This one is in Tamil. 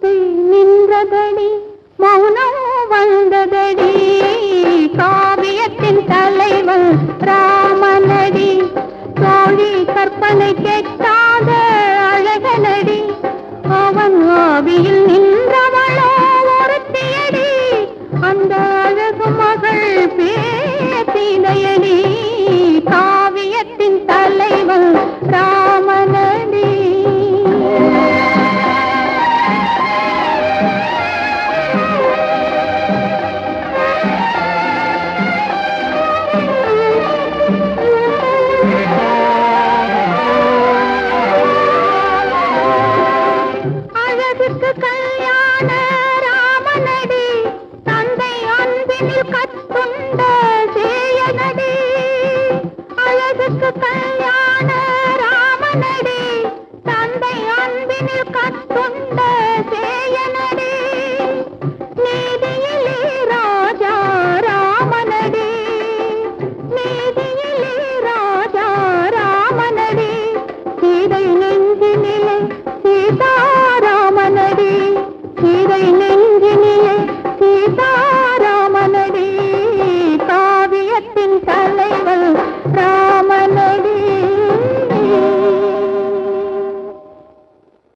இசை நின்றதடி மௌனம் வந்ததடி காவியத்தின் தலைவன் ராமனடி தோழி கற்பனை கேட்காத அழகனடி அவன் ஆவியில் நின்றவளோ ஒருத்தியடி அந்த அழகு மகள் பேசினையடி காவியத்தின் தலைவன் ராமனடி அழகுக்கு கல்யாண ராமனடி தந்தை அன்பினில் கத்துண்ட சேயனடி அழகுக்கு கல்யாண ராமனடி தந்தை அன்பினில் கத்துண்ட சேயனடி நீதியிலே ராஜா ராமனடி நீதியிலே ராஜா ராமனடி சீதை நெஞ்சினிலே சீதாராமனடி சீதை நெஞ்சினிலே